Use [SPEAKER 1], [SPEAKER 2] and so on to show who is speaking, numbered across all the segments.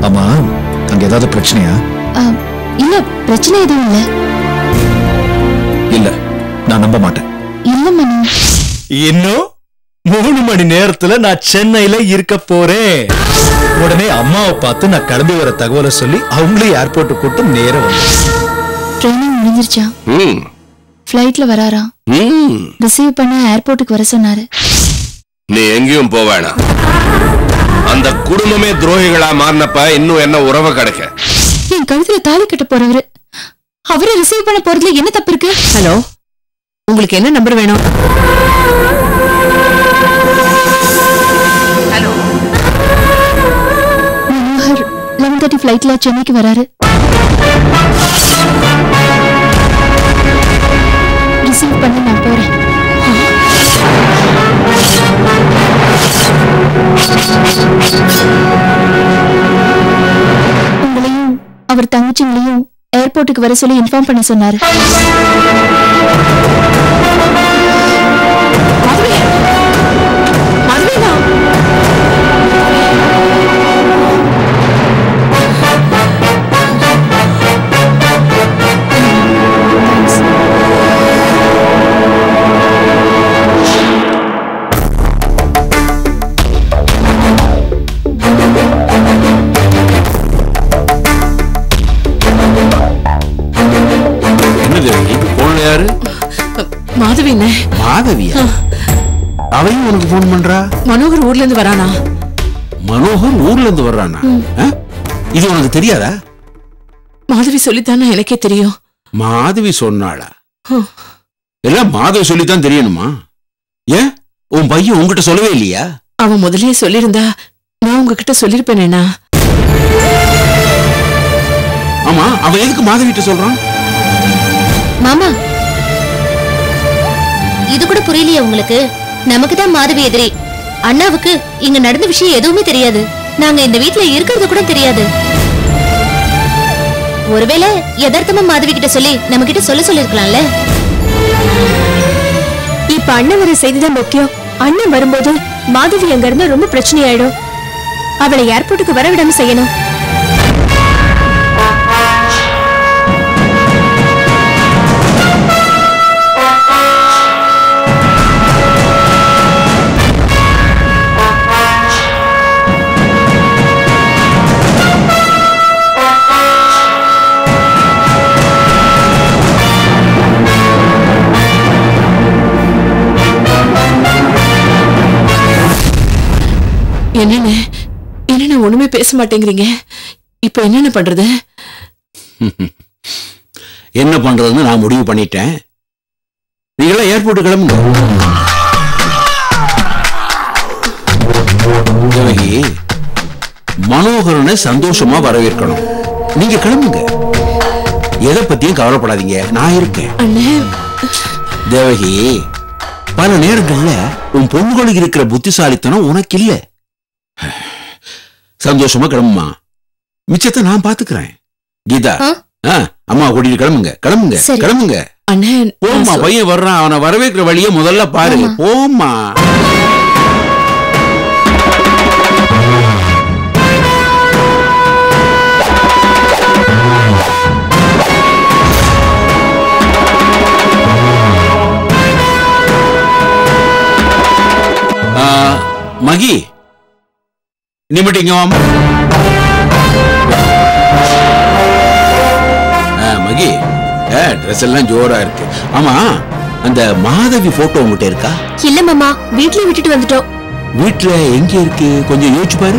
[SPEAKER 1] ஆமா அங்க ஏதாவது பிரச்சனையா
[SPEAKER 2] ஆ, இல்ல பிரச்சனை எதுவும் இல்ல
[SPEAKER 1] இல்ல நான் நம்ப மாட்டேன்
[SPEAKER 2] இல்ல மனு
[SPEAKER 1] இன்னும் மூணு மணி நேரத்துல நான் சென்னையில இருக்க போறேன் உடனே அம்மாவை பார்த்து நான் கிளம்பி வர தகவலை சொல்லி அவங்களையும் ஏர்போர்ட்டு கூட்டு நேரம் வந்தேன்
[SPEAKER 2] ட்ரைனிங் முடிஞ்சிருச்சா
[SPEAKER 3] ம்
[SPEAKER 2] ஃப்ளைட்ல வராரா
[SPEAKER 3] ம்
[SPEAKER 2] ரிசீவ் பண்ண ஏர்போர்ட்டுக்கு வர சொன்னாரு
[SPEAKER 3] நீ எங்கேயும் போக வேணாம் அந்த குடும்பமே துரோகிகளா மாறினப்ப இன்னும் என்ன உறவு கிடைக்க
[SPEAKER 2] என் கழுத்துல தாலி கட்ட போறவரு அவரை ரிசீவ் பண்ண போறதுல என்ன தப்பு இருக்கு
[SPEAKER 4] ஹலோ உங்களுக்கு என்ன நம்பர் வேணும்
[SPEAKER 2] மனோகர் லெவன் தேர்ட்டி ஃபிளைட்ல சென்னைக்கு வராரு ரிசீவ் பண்ண நான் போறேன் உங்களையும் அவர் தங்கச்சிங்களையும் ஏர்போர்ட்டுக்கு வர சொல்லி இன்ஃபார்ம் பண்ண சொன்னாரு
[SPEAKER 5] என்ன தேவகி போன் யாரு
[SPEAKER 4] மாதவி என்ன
[SPEAKER 5] மாதவியா அவையும் உனக்கு போன் பண்றா
[SPEAKER 4] மனோகர் ஊர்ல இருந்து வரானா
[SPEAKER 5] மனோகர் ஊர்ல இருந்து வர்றானா ஆ? இது உனக்கு தெரியாதா
[SPEAKER 4] மாதவி சொல்லித்தானே எனக்கே தெரியும்
[SPEAKER 5] மாதவி சொன்னாளா
[SPEAKER 4] ஹம்.
[SPEAKER 5] எல்லாம் மாதவி சொல்லித்தான் தெரியணுமா ஏன் உன் பையன் உன்கிட்ட சொல்லவே இல்லையா
[SPEAKER 4] அவன் முதல்லயே சொல்லியிருந்தா நான் உங்ககிட்ட சொல்லிருப்பேனேண்ணா
[SPEAKER 5] ஆமா அவன் எதுக்கு மாதவிட்ட சொல்றான்
[SPEAKER 6] மாமா இது கூட புரியலையா உங்களுக்கு நமக்கு தான் மாதவி எதிரி அண்ணாவுக்கு இங்க நடந்த விஷயம் எதுவுமே தெரியாது நாங்க இந்த வீட்ல இருக்கிறது கூட தெரியாது ஒருவேளை யதார்த்தமா மாதவி கிட்ட சொல்லி நம்ம கிட்ட சொல்ல சொல்லிருக்கலாம்ல
[SPEAKER 2] இப்ப அண்ணன் வர செய்திதான் முக்கியம் அண்ணன் வரும்போது மாதவி அங்க இருந்தா ரொம்ப பிரச்சனை ஆயிடும் அவளை ஏர்போர்ட்டுக்கு வர விடாம செய்யணும்
[SPEAKER 4] என்னென்ன என்னென்ன ஒண்ணுமே பேச மாட்டேங்கிறீங்க இப்ப என்னென்ன பண்றது
[SPEAKER 5] என்ன பண்றதுன்னு நான் முடிவு பண்ணிட்டேன் நீங்களாம் ஏர்போர்ட் கிளம்புங்க தேவகி மனோகரனை சந்தோஷமா வரவேற்கணும் நீங்க கிளம்புங்க எதை பத்தியும் கவலைப்படாதீங்க நான் இருக்கேன்
[SPEAKER 4] அண்ணே
[SPEAKER 5] தேவகி பல நேரங்கள்ல உன் பொண்ணுகளுக்கு இருக்கிற புத்திசாலித்தனம் உனக்கு இல்ல சந்தோஷமா கிளம்புமா மிச்சத்தை நான் பாத்துக்கிறேன் கீதா
[SPEAKER 6] ஆ?
[SPEAKER 5] ஆ, அம்மா கூட்டிட்டு கிளம்புங்க கிளம்புங்க
[SPEAKER 6] சரி.
[SPEAKER 5] கிளம்புங்க
[SPEAKER 4] அண்ணே நான்
[SPEAKER 5] போம்மா
[SPEAKER 4] சொ-
[SPEAKER 5] பையன் வர்றான் அவனை வரவேற்கிற வழியை முதல்ல பாரு
[SPEAKER 6] ஆமா.
[SPEAKER 5] போம்மா ஆ, மகி நீ மட்டும் இங்க வாம்மா ஆ, மகி ட்ரெஸ் எல்லாம் ஜோரா இருக்கு ஆமா அந்த மாதவி போட்டோ உங்ககிட்ட இருக்கா
[SPEAKER 2] இல்ல மாமா வீட்லயே விட்டுட்டு வந்துட்டோம்
[SPEAKER 5] வீட்டுல எங்க இருக்கு கொஞ்சம் யோசிச்சு பாரு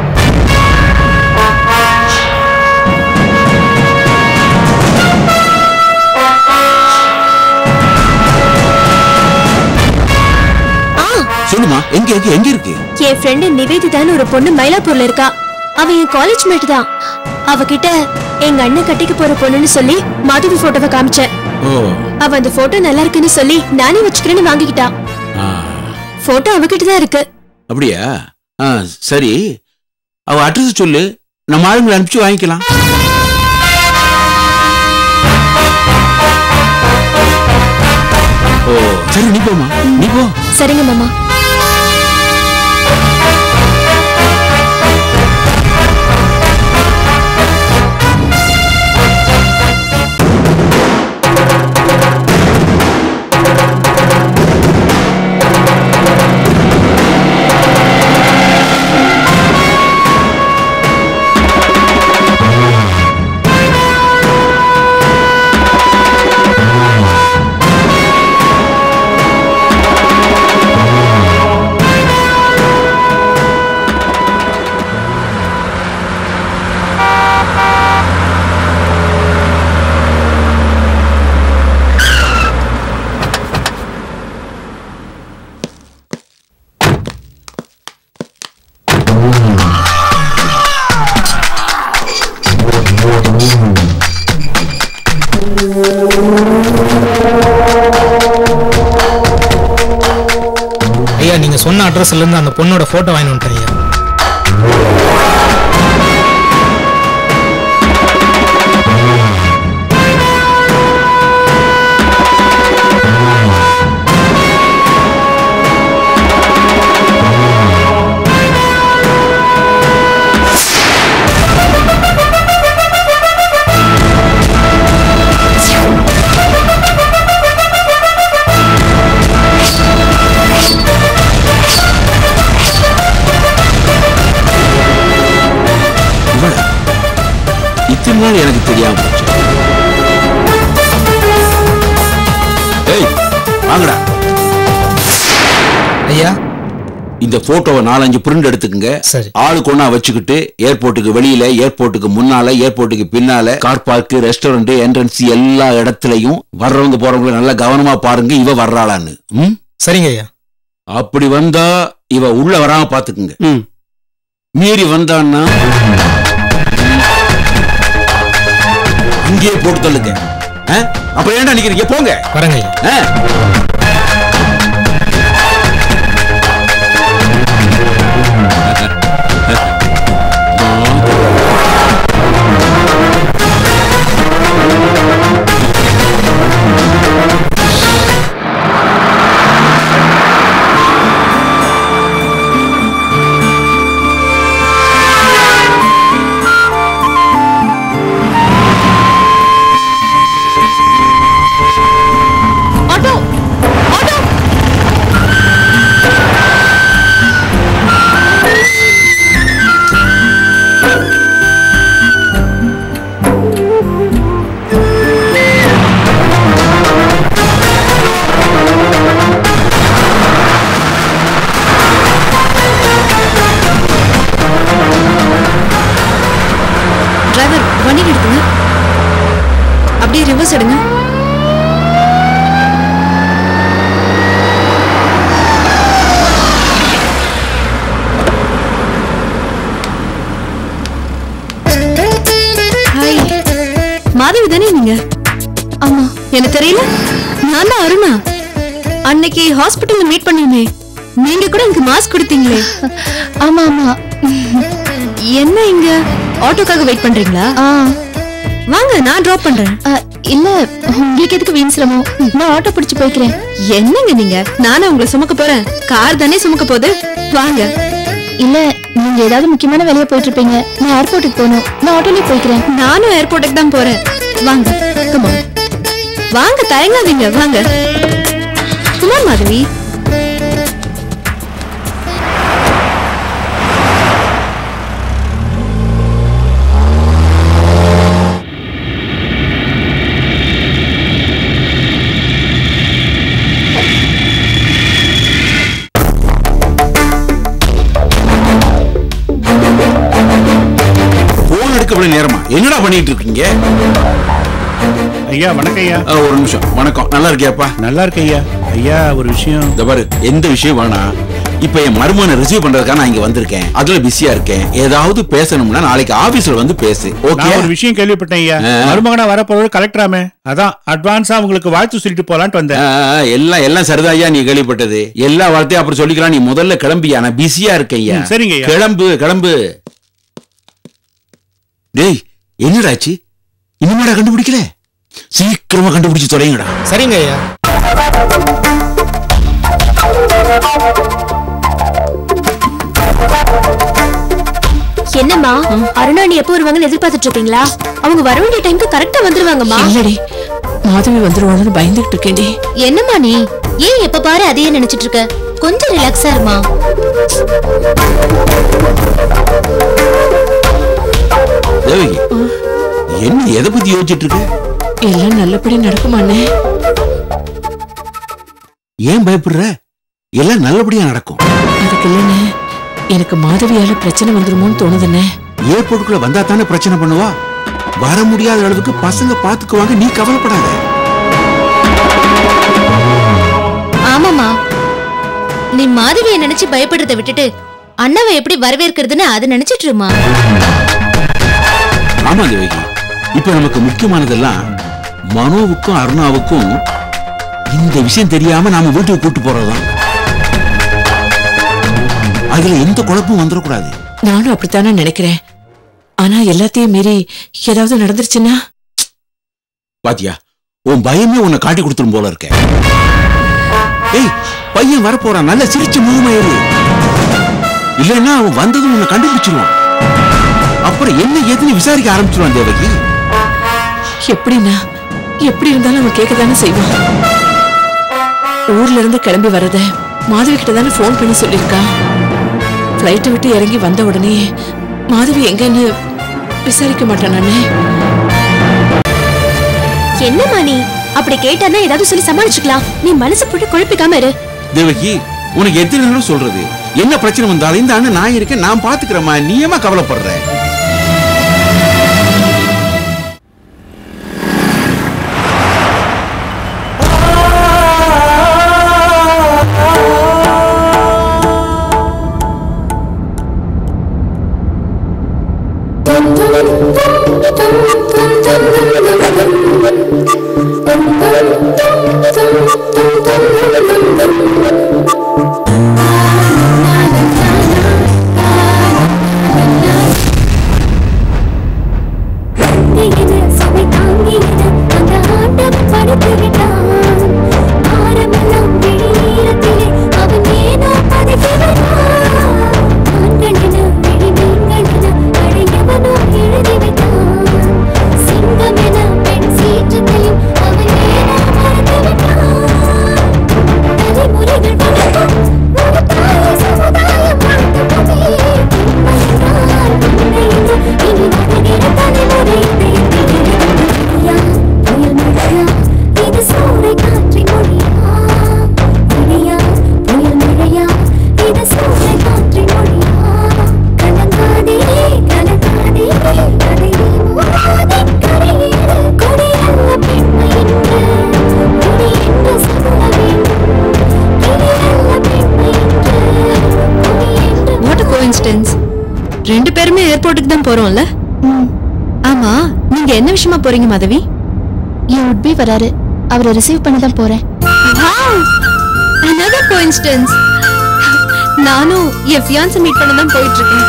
[SPEAKER 5] சொல்லுமா எங்க இருக்கு எங்க இருக்கு
[SPEAKER 2] என் ஃப்ரெண்டு நிவேதிதான்னு ஒரு பொண்ணு மயிலாப்பூர்ல இருக்கா அவ என் காலேஜ் மேட் தான் அவகிட்ட எங்க அண்ணன் கட்டிக்க போற பொண்ணுன்னு சொல்லி மாதவி போட்டோவை காமிச்சேன்
[SPEAKER 5] ஓ
[SPEAKER 2] அவ அந்த போட்டோ நல்லா இருக்குன்னு சொல்லி நானே வச்சுக்கிறேன்னு வாங்கிக்கிட்டா
[SPEAKER 5] ஆ,
[SPEAKER 2] போட்டோ அவகிட்ட தான் இருக்கு
[SPEAKER 5] அப்படியா ஆ சரி அவ அட்ரஸ் சொல்லு நம்ம ஆளுங்களை அனுப்பிச்சு வாங்கிக்கலாம் ஓ சரி நீ போமா நீ போ
[SPEAKER 2] சரிங்க மாமா
[SPEAKER 7] ஐயா நீங்க சொன்ன அட்ரஸ்ல இருந்து அந்த பொண்ணோட போட்டோ வாங்கி வந்துட்டேன் ஐயா
[SPEAKER 5] இவளா இத்தனை நாள் எனக்கு தெரியாம போச்சு ஏய் வாங்கடா
[SPEAKER 7] ஐயா
[SPEAKER 5] இந்த போட்டோவை நாலஞ்சு பிரிண்ட் எடுத்துக்கங்க
[SPEAKER 7] சரி.
[SPEAKER 5] ஆளுக்கு ஒண்ணா வச்சுக்கிட்டு ஏர்போர்ட்டுக்கு வெளியில ஏர்போர்ட்டுக்கு முன்னால ஏர்போர்ட்டுக்கு பின்னால கார் பார்க் ரெஸ்டாரண்ட் என்ட்ரன்ஸ் எல்லா இடத்துலயும் வர்றவங்க போறவங்க நல்லா கவனமா பாருங்க இவ வர்றாளான்னு ம்?
[SPEAKER 7] சரிங்க ஐயா
[SPEAKER 5] அப்படி வந்தா இவ உள்ள வராம பாத்துக்குங்க மீறி வந்தான்னா அங்கேயே போட்டு தள்ளுங்க ஆ? அப்புறம் ஏன்டா நிக்கிறீங்க போங்க
[SPEAKER 7] வரேங்க ஐயா
[SPEAKER 5] ஆ?
[SPEAKER 6] ஆட்டோ ஆட்டோ
[SPEAKER 4] டிரைவர் வண்டி நிறுத்துங்க அப்படியே ரிவர்ஸ் எடுங்க ஹாய் மாதவி தானே நீங்க ஆமா எனக்கு தெரியல நான் தான் அருணா அன்னைக்கு ஹாஸ்பிட்டல்ல மீட் பண்ணிருமே நீங்க கூட எனக்கு மாஸ்க் கொடுத்தீங்களே
[SPEAKER 6] ஆமா ஆமா
[SPEAKER 4] என்ன இங்க ஆட்டோக்காக வெயிட் பண்றீங்களா வாங்க நான் டிராப் பண்றேன்
[SPEAKER 6] ஆ, இல்ல உங்களுக்கு எதுக்கு வீண் சிரமம் நான் ஆட்டோ பிடிச்சு போய்க்கிறேன்
[SPEAKER 4] என்னங்க நீங்க நானே உங்களை சுமக்க போறேன் கார் தானே சுமக்க போகுது வாங்க
[SPEAKER 6] இல்ல நீங்க ஏதாவது முக்கியமான வேலையா போயிட்டு இருப்பீங்க நான் ஏர்போர்ட்டுக்கு போகணும் நான் ஆட்டோலயே போய்க்கிறேன்
[SPEAKER 4] நானும் ஏர்போர்ட்டுக்கு தான் போறேன் வாங்க கமா வாங்க தயங்காதீங்க வாங்க குமார் மாதவி
[SPEAKER 5] போன் எடுக்க வேண்டிய நேரமா என்னடா பண்ணிட்டு இருக்கீங்க
[SPEAKER 8] ஐயா வணக்கம் ஐயா
[SPEAKER 5] ஆ, ஒரு நிமிஷம் வணக்கம் நல்லா இருக்கியாப்பா
[SPEAKER 8] நல்லா இருக்கு ஐயா ஐயா ஒரு விஷயம்
[SPEAKER 5] இந்த பாரு எந்த விஷயம் வேணாம் இப்ப என் மருமகனை ரிசீவ் பண்றதுக்காக நான் இங்க வந்திருக்கேன் அதுல பிஸியா இருக்கேன் ஏதாவது பேசணும்னா நாளைக்கு ஆபீஸ்ல வந்து பேசு ஓகே
[SPEAKER 8] நான் ஒரு விஷயம் கேள்விப்பட்டேன் ஐயா
[SPEAKER 5] ஆ.
[SPEAKER 8] மருமகனா வரப்போறது கலெக்டராமே அதான் அட்வான்ஸா உங்களுக்கு வாழ்த்து சொல்லிட்டு போலான்ட்டு வந்தேன்
[SPEAKER 5] எல்லாம் எல்லாம் சரிதான் ஐயா நீ கேள்விப்பட்டது எல்லா வார்த்தையும் அப்புறம் சொல்லிக்கலாம் நீ முதல்ல கிளம்பியா நான் பிஸியா இருக்கேன் ஐயா
[SPEAKER 8] ம், சரிங்க ஐயா.
[SPEAKER 5] கிளம்பு கிளம்பு டேய் என்னடாச்சு இன்னுமாடா கண்டுபிடிக்கல சீக்கிரமா கண்டுபிடிச்சு தொலைங்கடா
[SPEAKER 7] சரிங்க ஐயா
[SPEAKER 2] என்னம்மா அருணா நீ எப்போ வருவாங்கன்னு எதிர்பார்த்துட்டு இருக்கீங்களா அவங்க வர வேண்டிய டைம்க்கு கரெக்டா வந்துருவாங்கம்மா
[SPEAKER 4] இல்லடி மாதவி வந்துருவாங்கன்னு பயந்துகிட்டு இருக்கேன்டி
[SPEAKER 6] என்னம்மா நீ ஏன் எப்ப பாரு அதையே நினைச்சிட்டு இருக்க கொஞ்சம் ரிலாக்ஸா இருமா
[SPEAKER 5] தேவகி என்ன எதை பத்தி யோசிச்சுட்டு இருக்க
[SPEAKER 4] எல்லாம் நல்லபடி நடக்குமாண்ணே
[SPEAKER 5] ஏன் பயப்படுற எல்லாம் நல்லபடியா நடக்கும்
[SPEAKER 4] அதுக்கு இல்லைண்ணே எனக்கு மாதவியால பிரச்சனை வந்துருமோன்னு தோணுதுண்ணே
[SPEAKER 5] ஏர்போர்ட்டுக்குள்ள வந்தா தானே பிரச்சனை பண்ணுவா வர முடியாத அளவுக்கு பசங்க பாத்துக்குவாங்க நீ கவலைப்படாத
[SPEAKER 6] ஆமாமா நீ மாதவியை நினைச்சு பயப்படுறத விட்டுட்டு அண்ணாவை எப்படி வரவேற்கிறதுன்னு அதை நினைச்சிட்டு இருமா
[SPEAKER 5] ஆமா தேவகி இப்ப நமக்கு முக்கியமானதெல்லாம் மனோவுக்கும் அருணாவுக்கும் இந்த விஷயம் தெரியாம நாம வீட்டுக்கு கூட்டு போறதுதான் அதுல எந்த குழப்பமும் வந்துடக்கூடாது
[SPEAKER 9] நானும் அப்படித்தானே நினைக்கிறேன் ஆனா எல்லாத்தையும் மீறி ஏதாவது நடந்துருச்சுன்னா
[SPEAKER 5] பாத்தியா உன் பயமே உன்னை காட்டி கொடுத்துரும் போல இருக்க ஏய் பையன் வரப்போறான் நல்ல சிரிச்சு முகமாயிரு இல்லைன்னா அவன் வந்ததும் உன்னை கண்டுபிடிச்சிருவான் அப்புறம் என்ன ஏதுன்னு விசாரிக்க ஆரம்பிச்சிருவான் தேவகி
[SPEAKER 9] எப்படின்னா எப்படி இருந்தாலும் அவன் கேட்கதானே செய்வான் ஊர்ல இருந்து கிளம்பி வரத மாதவி கிட்ட தானே ஃபோன் பண்ணி சொல்லியிருக்கான் ஃப்ளைட்டை விட்டு இறங்கி வந்த உடனே மாதவி எங்கன்னு விசாரிக்க மாட்டான் நானே
[SPEAKER 2] என்னம்மா நீ அப்படி கேட்டானா ஏதாவது சொல்லி சமாளிச்சுக்கலாம் நீ மனசு போட்டு குழப்பிக்காம இரு
[SPEAKER 5] தேவகி உனக்கு எத்தனை தடவை சொல்றது என்ன பிரச்சனை வந்தாலும் இந்த அண்ணன் நான் இருக்கேன் நான் பாத்துக்கிறேம்மா நீ ஏமா கவலைப்படுற
[SPEAKER 4] வாட் கோஇன்சிடென்ஸ் ரெண்டு பேருமே ஏர்போர்ட்டுக்கு தான் போறோம்ல ஆமா நீங்க என்ன விஷயமா போறீங்க மாதவி
[SPEAKER 2] என் உட்பி வராரு அவரை ரிசீவ் பண்ண தான் போறேன்
[SPEAKER 4] another coincidence நானும் என் ஃபியான்ஸை மீட் பண்ண தான் போயிட்டு இருக்கேன்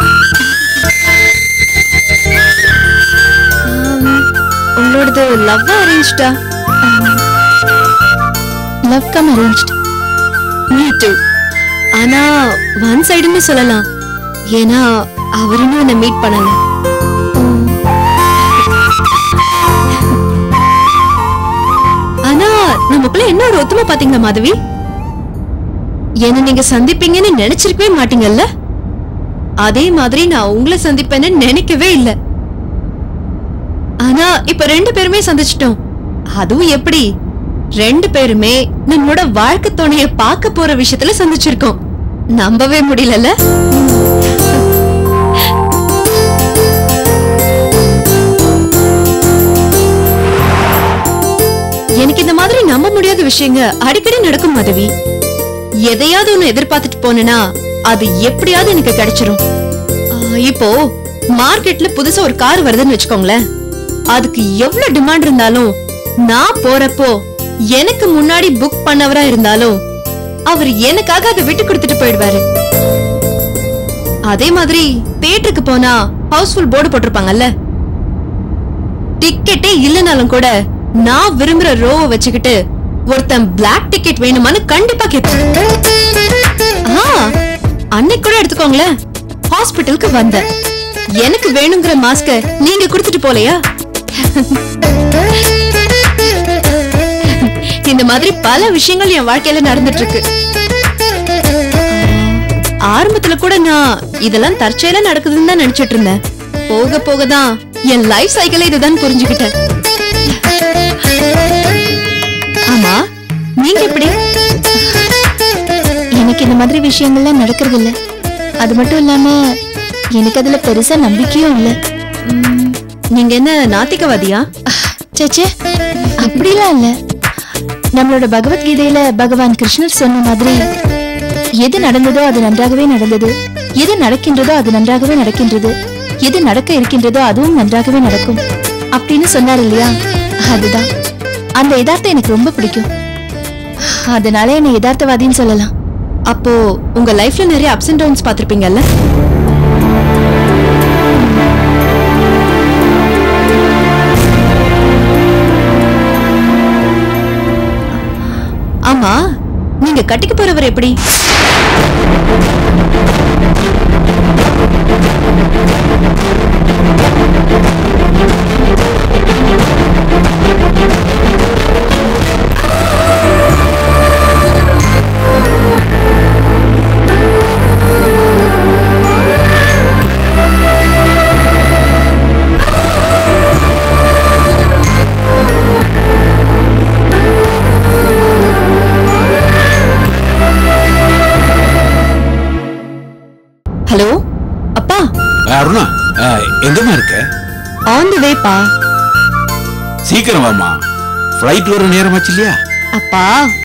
[SPEAKER 4] ஆம், உங்களோடது லவ் அரேஞ்ச்டா
[SPEAKER 2] love come arranged
[SPEAKER 4] me too ஆனா ஒன் சைடுன்னு சொல்லலாம் ஏன்னா அவர் இன்னும் என்னை மீட் பண்ணல ஆனா நமக்குள்ள என்ன ஒரு ஒத்துமை பாத்தீங்களா மாதவி என்ன நீங்க சந்திப்பீங்கன்னு நினைச்சிருக்கவே மாட்டீங்கல்ல அதே மாதிரி நான் உங்களை சந்திப்பேன்னு நினைக்கவே இல்ல ஆனா இப்ப ரெண்டு பேருமே சந்திச்சிட்டோம் அதுவும் எப்படி ரெண்டு பேருமே நம்மளோட வாழ்க்கை துணைய பார்க்க போற விஷயத்துல சந்திச்சிருக்கோம் நம்பவே முடியலல்ல எனக்கு இந்த மாதிரி நம்ப முடியாத விஷயங்க அடிக்கடி நடக்கும் மாதவி எதையாவது ஒண்ணு எதிர்பார்த்துட்டு போனேனா அது எப்படியாவது எனக்கு கிடைச்சிரும் ஆ, இப்போ மார்க்கெட்ல புதுசா ஒரு கார் வருதுன்னு வச்சுக்கோங்களேன் அதுக்கு எவ்வளவு டிமாண்ட் இருந்தாலும் நான் போறப்போ எனக்கு முன்னாடி புக் பண்ணவரா இருந்தாலும் அவர் எனக்காக அதை விட்டு கொடுத்துட்டு போயிடுவாரு அதே மாதிரி தியேட்டருக்கு போனா ஹவுஸ்ஃபுல் போர்டு போட்டிருப்பாங்கல்ல டிக்கெட்டே இல்லைனாலும் கூட நான் விரும்புற ரோவை வச்சுக்கிட்டு ஒருத்தன் பிளாக் டிக்கெட் வேணுமான்னு கண்டிப்பா கேட்பேன் ஆ, அன்னைக்கு கூட எடுத்துக்கோங்களேன் ஹாஸ்பிட்டலுக்கு வந்தேன் எனக்கு வேணுங்கிற மாஸ்க நீங்க கொடுத்துட்டு போலையா இந்த மாதிரி பல விஷயங்கள் என் வாழ்க்கையில நடந்துட்டு இருக்கு ஆரம்பத்துல கூட நான் இதெல்லாம் தற்செயலா நடக்குதுன்னு தான் நினைச்சிட்டு இருந்தேன் போக போக தான் என் லைஃப் சைக்கிளே இதுதான் புரிஞ்சுக்கிட்டேன் ஆமா நீங்க எப்படி
[SPEAKER 2] எனக்கு இந்த மாதிரி விஷயங்கள்லாம் நடக்கிறது இல்ல அது மட்டும் இல்லாம எனக்கு அதுல பெருசா நம்பிக்கையும் இல்ல
[SPEAKER 4] ம், நீங்க என்ன நாத்திகவாதியா
[SPEAKER 2] சேச்சே அப்படிலாம் இல்ல நம்மளோட பகவத்கீதையில பகவான் கிருஷ்ணர் சொன்ன மாதிரி எது நடந்ததோ அது நன்றாகவே நடந்தது
[SPEAKER 6] எது நடக்கின்றதோ அது நன்றாகவே நடக்கின்றது எது நடக்க இருக்கின்றதோ அதுவும் நன்றாகவே நடக்கும் அப்படின்னு சொன்னார் இல்லையா அதுதான் அந்த யதார்த்தம் எனக்கு ரொம்ப பிடிக்கும் அதனால என்னை யதார்த்தவாதின்னு சொல்லலாம்
[SPEAKER 4] அப்போ உங்க லைஃப்ல நிறைய அப்ஸ் அண்ட் டவுன்ஸ் பார்த்திருப்பீங்கல்ல ஆமா நீங்க கட்டிக்க போறவர் எப்படி ஹலோ அப்பா
[SPEAKER 5] அருணா அஹ், எங்கம்மா இருக்க
[SPEAKER 4] ஆன் தி வேப்பா
[SPEAKER 5] சீக்கிரம் வாமா ஃப்ளைட் வர நேரமாச்சு இல்லையா
[SPEAKER 4] அப்பா